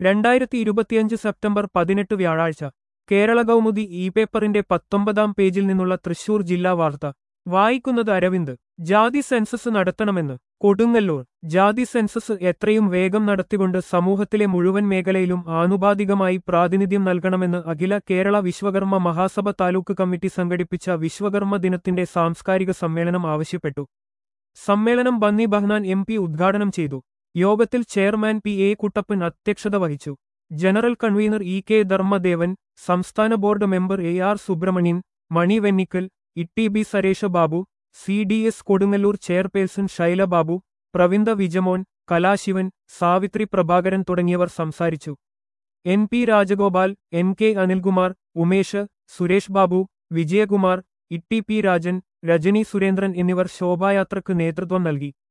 രണ്ടായിരത്തി ഇരുപത്തിയഞ്ച് സെപ്റ്റംബർ പതിനെട്ട് വ്യാഴാഴ്ച കേരള കൗമുദി ഇ പേപ്പറിന്റെ പത്തൊമ്പതാം പേജിൽ നിന്നുള്ള തൃശൂർ ജില്ലാ വാർത്ത വായിക്കുന്നത് അരവിന്ദ് ജാതി സെൻസസ് നടത്തണമെന്ന് കൊടുങ്ങല്ലൂർ ജാതി സെൻസസ് എത്രയും വേഗം നടത്തിക്കൊണ്ട് സമൂഹത്തിലെ മുഴുവൻ മേഖലയിലും ആനുപാതികമായി പ്രാതിനിധ്യം നൽകണമെന്ന് അഖില കേരള വിശ്വകർമ്മ മഹാസഭ താലൂക്ക് കമ്മിറ്റി സംഘടിപ്പിച്ച വിശ്വകർമ്മ ദിനത്തിന്റെ സാംസ്കാരിക സമ്മേളനം ആവശ്യപ്പെട്ടു സമ്മേളനം ബന്നി ബഹ്നാൻ എം പി ഉദ്ഘാടനം ചെയ്തു യോഗത്തിൽ ചെയർമാൻ പി എ കുട്ടപ്പൻ അധ്യക്ഷത വഹിച്ചു general convener E K Dharmadevan സംസ്ഥാന board member A R Subramanian Mani Vennikkal Itty B Suresh Babu C D S Kodungallur chairperson Shaila Babu Pravinda Vijamon Kalasivan Savithri Prabhakaran തുടങ്ങിയവർ സംസാരിച്ചു N P Rajagopal N K Anilkumar Umesh Suresh Babu Vijayakumar Itty P Rajan Rajani Surendran എന്നിവർ ശോഭായാത്രയ്ക്ക് നേതൃത്വം നൽകി